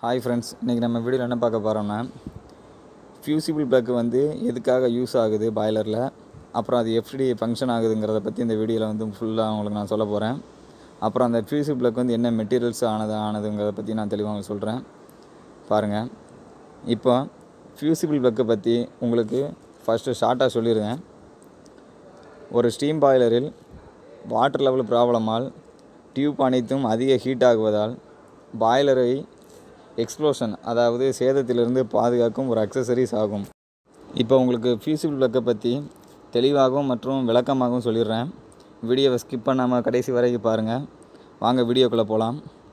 hi friends இன்றைக்கி நம்ம வீடியோவில் என்ன பார்க்க போகிறோம்னா ஃபியூசிபிள் ப்ளக் வந்து எதுக்காக யூஸ் ஆகுது பாய்லரில் அப்புறம் அது எப்படி ஃபங்க்ஷன் ஆகுதுங்கிறத பற்றி இந்த வீடியோவில் வந்து ஃபுல்லாக உங்களுக்கு நான் சொல்ல போகிறேன் அப்புறம் அந்த ஃபியூசிபிள் ப்ளக் வந்து என்ன மெட்டீரியல்ஸ் ஆனது ஆனதுங்கிறத பற்றி நான் தெளிவாக உங்களுக்கு சொல்கிறேன் பாருங்கள் இப்போ ஃபியூசிபிள் ப்ளக்கை பற்றி உங்களுக்கு ஃபஸ்ட்டு ஷார்ட்டாக சொல்லிடுறேன் ஒரு ஸ்டீம் பாய்லரில் வாட்டர் லெவல் ப்ராப்ளமால் டியூப் அனைத்தும் அதிக ஹீட் ஆகுவதால் பாய்லரை எக்ஸ்ப்ளோஷன் அதாவது சேதத்திலிருந்து பாதுகாக்கும் ஒரு அக்சசரிஸ் ஆகும் இப்போ உங்களுக்கு ஃபியூசிபிள் ப்ளக்கை பற்றி தெளிவாகவும் மற்றும் விளக்கமாகவும் சொல்லிடுறேன் வீடியோவை ஸ்கிப் பண்ணாமல் கடைசி வரைக்கும் பாருங்கள் வாங்க வீடியோக்குள்ளே போகலாம்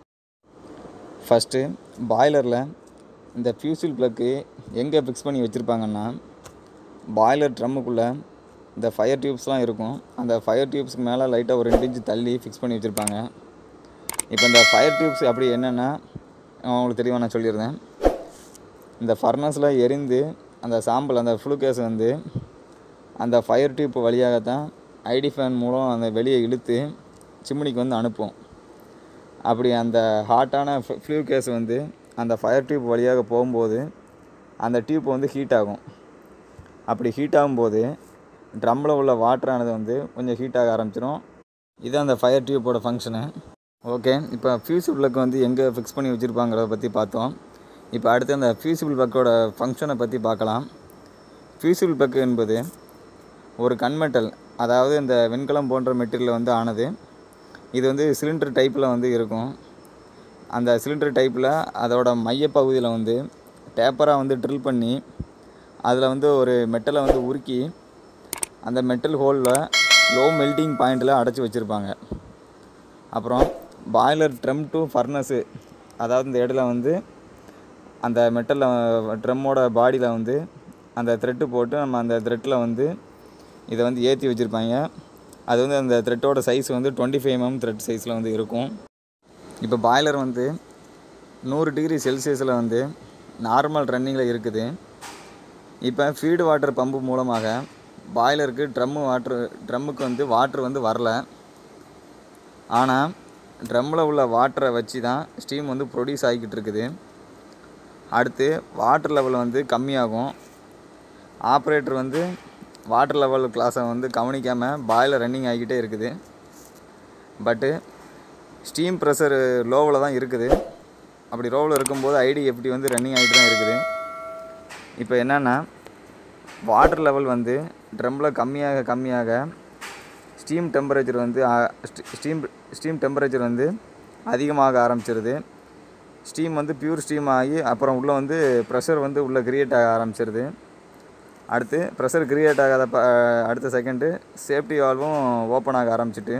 ஃபஸ்ட்டு பாய்லரில் இந்த ஃபியூசில் ப்ளக்கு எங்கே ஃபிக்ஸ் பண்ணி வச்சுருப்பாங்கன்னா பாய்லர் ட்ரம்முக்குள்ளே இந்த ஃபயர் டியூப்ஸ்லாம் இருக்கும் அந்த ஃபயர் டியூப்ஸ்க்கு மேலே லைட்டாக ஒரு ரெண்டு இன்ச்சு தள்ளி ஃபிக்ஸ் பண்ணி வச்சுருப்பாங்க இப்போ இந்த ஃபயர் டியூப்ஸ் அப்படி என்னென்னா உங்களுக்கு தெளிவாக நான் சொல்லியிருந்தேன் இந்த ஃபர்னஸில் எரிந்து அந்த சாம்பல் அந்த ஃப்ளூ கேஸ் வந்து அந்த ஃபயர் டியூப் வழியாக தான் ஐடி ஃபேன் மூலம் அந்த வெளியே இழுத்து சிம்னிக்கு வந்து அனுப்பும் அப்படி அந்த ஹாட்டான ஃப்ளூ கேஸ் வந்து அந்த ஃபயர் டியூப் வழியாக போகும்போது அந்த டியூப் வந்து ஹீட் ஆகும் அப்படி ஹீட் ஆகும்போது ட்ரம்மில் உள்ள வாட்டரானது வந்து கொஞ்சம் ஹீட் ஆக ஆரம்பிச்சிடும் இது அந்த ஃபயர் டியூப்போட ஃபங்க்ஷனு ஓகே இப்போ ஃபியூசிபிள் ப்ளக் வந்து எங்கே ஃபிக்ஸ் பண்ணி வச்சுருப்பாங்கிறத பற்றி பார்த்தோம் இப்போ அடுத்து அந்த ஃபியூசிபிள் ப்ளக்கோட ஃபங்க்ஷனை பற்றி பார்க்கலாம் ஃபியூசிபிள் ப்ளக் என்பது ஒரு கன்மெட்டல் அதாவது இந்த வெண்கலம் போன்ற மெட்டீரியல் வந்து ஆனது இது வந்து சிலிண்டர் டைப்பில் வந்து இருக்கும் அந்த சிலிண்டர் டைப்பில் அதோட மையப்பகுதியில் வந்து டேப்பராக வந்து ட்ரில் பண்ணி அதில் வந்து ஒரு மெட்டலை வந்து உருக்கி அந்த மெட்டல் ஹோலில் லோ மெல்ட்டிங் பாயிண்டில் அடைச்சி வச்சுருப்பாங்க அப்புறம் பாய்லர் ட்ரம் டு ஃபர்னஸு அதாவது இந்த இடத்துல வந்து அந்த மெட்டலில் ட்ரம்மோட பாடியில் வந்து அந்த த்ரெட்டு போட்டு நம்ம அந்த த்ரெட்டில் வந்து இதை வந்து ஏற்றி வச்சுருப்பாங்க அது வந்து அந்த த்ரெட்டோட சைஸ் வந்து டுவெண்ட்டி ஃபைவ் எம் த்ரெட் சைஸில் வந்து இருக்கும் இப்போ பாய்லர் வந்து நூறு டிகிரி செல்சியஸில் வந்து நார்மல் ரன்னிங்கில் இருக்குது இப்போ ஃபீடு வாட்டர் பம்பு மூலமாக பாய்லருக்கு ட்ரம்மு வாட்ரு ட்ரம்முக்கு வந்து வாட்ரு வந்து வரல ஆனால் ட்ரம்மில் உள்ள வாட்டரை வச்சு தான் ஸ்டீம் வந்து ப்ரொடியூஸ் ஆகிக்கிட்டு இருக்குது அடுத்து வாட்டர் லெவல் வந்து கம்மியாகும் ஆப்ரேட்டர் வந்து வாட்டர் லெவல் கிளாஸை வந்து கவனிக்காமல் பாய்லர் ரன்னிங் ஆகிக்கிட்டே இருக்குது பட்டு ஸ்டீம் ப்ரெஷர் லோவில் தான் இருக்குது அப்படி லோவில் இருக்கும்போது ஐடி எப்படி வந்து ரன்னிங் ஆகிட்டு தான் இருக்குது இப்போ என்னென்னா வாட்டர் லெவல் வந்து ட்ரம்மில் கம்மியாக கம்மியாக ஸ்டீம் டெம்பரேச்சர் வந்து ஸ்டீம் ஸ்டீம் டெம்பரேச்சர் வந்து அதிகமாக ஆரம்பிச்சிருது ஸ்டீம் வந்து பியூர் ஸ்டீம் ஆகி அப்புறம் உள்ளே வந்து ப்ரெஷர் வந்து உள்ளே கிரியேட் ஆக ஆரம்பிச்சிருது அடுத்து ப்ரெஷர் கிரியேட் ஆகாத ப அடுத்த செகண்டு சேஃப்டி வால்வும் ஓப்பன் ஆக ஆரம்பிச்சிட்டு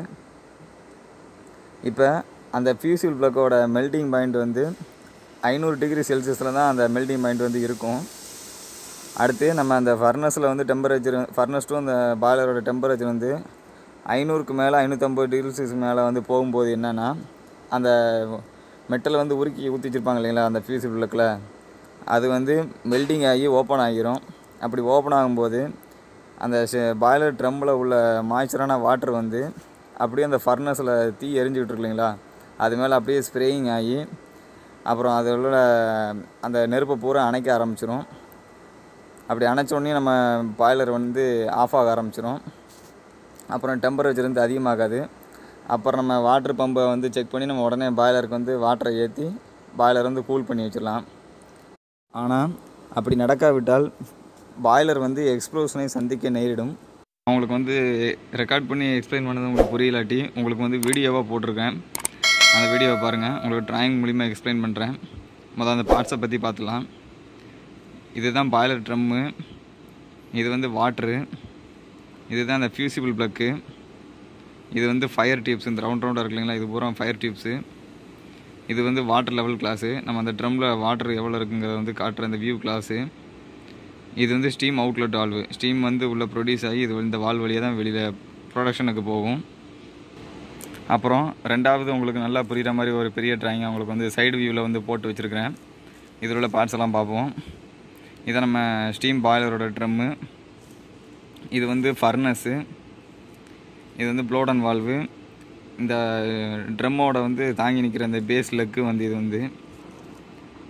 இப்போ அந்த ஃபியூசில் ப்ளக்கோட மெல்டிங் பாயிண்ட் வந்து ஐநூறு டிகிரி செல்சியஸில் தான் அந்த மெல்டிங் பாயிண்ட் வந்து இருக்கும் அடுத்து நம்ம அந்த ஃபர்னஸில் வந்து டெம்பரேச்சர் ஃபர்னஸ் டு அந்த பாய்லரோட டெம்பரேச்சர் வந்து ஐநூறுக்கு மேலே ஐநூற்றம்பது டிகிரி செல்சியஸ் மேலே வந்து போகும்போது என்னென்னா அந்த மெட்டலை வந்து உருக்கி ஊற்றி வச்சுருப்பாங்க இல்லைங்களா அந்த ஃபியூசிபிள் ப்ளக்கில் அது வந்து மெல்டிங் ஆகி ஓப்பன் ஆகிரும் அப்படி ஓப்பன் ஆகும்போது அந்த பாய்லர் ட்ரம்மில் உள்ள மாய்ச்சரான வாட்டர் வந்து அப்படியே அந்த ஃபர்னஸில் தீ எரிஞ்சிக்கிட்டு இருக்கு இல்லைங்களா அது மேலே அப்படியே ஸ்ப்ரேயிங் ஆகி அப்புறம் அதில் உள்ள அந்த நெருப்பை பூரா அணைக்க ஆரம்பிச்சிரும் அப்படி அணைச்சோடனே நம்ம பாய்லர் வந்து ஆஃப் ஆக ஆரம்பிச்சிரும் அப்புறம் டெம்பரேச்சர் வந்து அதிகமாகாது அப்புறம் நம்ம வாட்டர் பம்பை வந்து செக் பண்ணி நம்ம உடனே பாய்லருக்கு வந்து வாட்டரை ஏற்றி பாய்லர் வந்து கூல் பண்ணி வச்சிடலாம் ஆனால் அப்படி நடக்காவிட்டால் பாய்லர் வந்து எக்ஸ்ப்ளோஷனை சந்திக்க நேரிடும் உங்களுக்கு வந்து ரெக்கார்ட் பண்ணி எக்ஸ்பிளைன் பண்ணது உங்களுக்கு புரியலாட்டி உங்களுக்கு வந்து வீடியோவாக போட்டிருக்கேன் அந்த வீடியோவை பாருங்கள் உங்களுக்கு ட்ராயிங் மூலிமா எக்ஸ்பிளைன் பண்ணுறேன் முதல் அந்த பார்ட்ஸை பற்றி பார்த்துலாம் இதுதான் பாய்லர் ட்ரம்மு இது வந்து வாட்ரு இதுதான் அந்த ஃபியூசிபிள் ப்ளக்கு இது வந்து ஃபயர் டியூப்ஸ் இந்த ரவுண்ட் ரவுண்டாக இருக்கு இல்லைங்களா இது பூரா ஃபயர் டியூப்ஸு இது வந்து வாட்டர் லெவல் கிளாஸு நம்ம அந்த ட்ரம்மில் வாட்டர் எவ்வளோ இருக்குங்கிறத வந்து காட்டுற அந்த வியூ கிளாஸு இது வந்து ஸ்டீம் அவுட்லெட் வால்வு ஸ்டீம் வந்து உள்ளே ப்ரொடியூஸ் ஆகி இது இந்த வால் வழியாக தான் வெளியில் ப்ரொடக்ஷனுக்கு போகும் அப்புறம் ரெண்டாவது உங்களுக்கு நல்லா புரிகிற மாதிரி ஒரு பெரிய ட்ராயிங் உங்களுக்கு வந்து சைடு வியூவில் வந்து போட்டு வச்சுருக்கிறேன் இதில் உள்ள பார்ட்ஸ் எல்லாம் பார்ப்போம் இதை நம்ம ஸ்டீம் பாய்லரோட ட்ரம்மு இது வந்து ஃபர்னஸ்ஸு இது வந்து ப்ளோடன் வால்வு இந்த ட்ரம்மோட வந்து தாங்கி நிற்கிற அந்த பேஸ் லெக்கு வந்து இது வந்து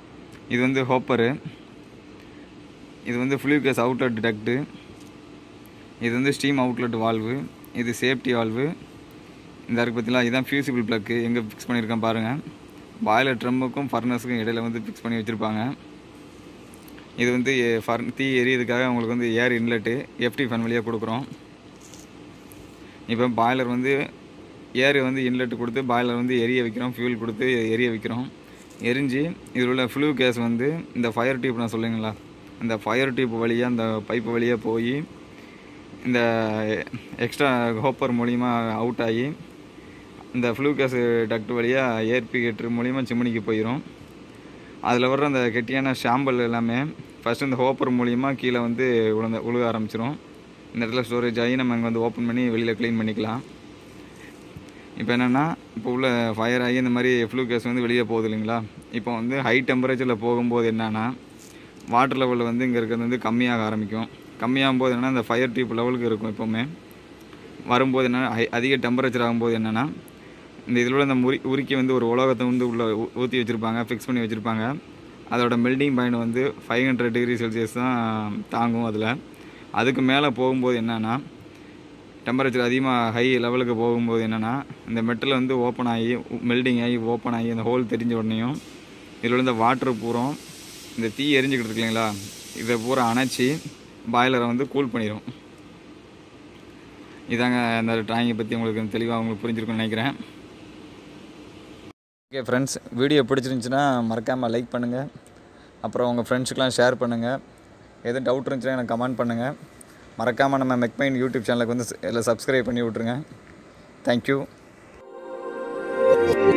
இது வந்து ஹோப்பரு இது வந்து ஃப்ளூகஸ் அவுட்லெட் டக்ட்டு இது வந்து ஸ்டீம் அவுட்லெட் வால்வு இது சேஃப்டி வால்வு இந்த இருக்கு பார்த்தீங்களா இதுதான் ஃபியூசிபிள் ப்ளக்கு எங்கே ஃபிக்ஸ் பண்ணியிருக்கேன் பாருங்கள் பாய்லர் ட்ரம்முக்கும் ஃபர்னஸுக்கும் இடையில வந்து ஃபிக்ஸ் பண்ணி வச்சுருப்பாங்க இது வந்து எ- ஃபர் தீ எரியதுக்காக உங்களுக்கு வந்து ஏர் இன்லெட்டு எஃப்டி ஃபன் வழியாக கொடுக்குறோம் இப்போ பாய்லர் வந்து ஏர் வந்து இன்லெட் கொடுத்து பாய்லர் வந்து எரிய வைக்கிறோம் ஃபியூல் கொடுத்து எரிய வைக்கிறோம் எரிஞ்சு இதில் உள்ள ஃப்ளூ கேஸ் வந்து இந்த ஃபயர் டியூப் நான் சொல்லுங்களா அந்த ஃபயர் டியூப் வழியாக அந்த பைப்பு வழியாக போய் இந்த எக்ஸ்ட்ரா ஹோப்பர் மூலிமா அவுட் ஆகி இந்த ஃப்ளூ கேஸ் டக்ட் வழியாக ஏர்பிகேட்டர் மூலிமா சிம்னிக்கு போயிடும் அதில் வர்ற அந்த கெட்டியான ஷாம்பல் எல்லாமே ஃபஸ்ட்டு இந்த ஹோப்பர் மூலிமா கீழே வந்து உழுந்த உழுக ஆரம்பிச்சிரும் இந்த இடத்துல ஸ்டோரேஜ் ஆகி நம்ம அங்கே வந்து ஓப்பன் பண்ணி வெளியில் க்ளீன் பண்ணிக்கலாம் இப்போ என்னென்னா இப்போ உள்ள ஃபயர் ஆகி இந்த மாதிரி ஃப்ளூ கேஸ் வந்து வெளியே போகுது இல்லைங்களா இப்போ வந்து ஹை டெம்பரேச்சரில் போகும்போது என்னென்னா வாட்டர் லெவல் வந்து இங்கே இருக்கிறது வந்து கம்மியாக ஆரம்பிக்கும் கம்மியாகும் போது என்னென்னா இந்த ஃபயர் டியூப் லெவலுக்கு இருக்கும் எப்போவுமே வரும்போது என்னென்னா அதிக டெம்பரேச்சர் ஆகும்போது என்னென்னா இந்த இதில் உள்ள இந்த முறி உருக்கி வந்து ஒரு உலோகத்தை வந்து உள்ளே ஊற்றி வச்சுருப்பாங்க ஃபிக்ஸ் பண்ணி வச்சுருப்பாங்க அதோட மெல்டிங் பாயிண்ட் வந்து ஃபைவ் ஹண்ட்ரட் டிகிரி செல்சியஸ் தான் தாங்கும் அதில் அதுக்கு மேலே போகும்போது என்னென்னா டெம்பரேச்சர் அதிகமாக ஹை லெவலுக்கு போகும்போது என்னென்னா இந்த மெட்டல் வந்து ஓப்பன் ஆகி மெல்டிங் ஆகி ஓப்பன் ஆகி அந்த ஹோல் தெரிஞ்ச உடனேயும் இதில் உள்ள இந்த வாட்டர் பூரம் இந்த தீ எரிஞ்சுக்கிட்டு இருக்கு இல்லைங்களா இதை பூரா அணைச்சி பாய்லரை வந்து கூல் பண்ணிடும் இதாங்க இந்த ட்ராயிங்கை பற்றி உங்களுக்கு தெளிவாக உங்களுக்கு புரிஞ்சிருக்கும்னு நினைக்கிறேன் ஓகே ஃப்ரெண்ட்ஸ் வீடியோ பிடிச்சிருந்துச்சுன்னா மறக்காமல் லைக் பண்ணுங்கள் அப்புறம் உங்கள் ஃப்ரெண்ட்ஸுக்கெலாம் ஷேர் பண்ணுங்கள் எதுவும் டவுட் இருந்துச்சுன்னா எனக்கு கமெண்ட் பண்ணுங்கள் மறக்காமல் நம்ம மெக்மைன் யூடியூப் சேனலுக்கு வந்து எல்லாம் சப்ஸ்கிரைப் பண்ணி விட்ருங்க தேங்க்யூ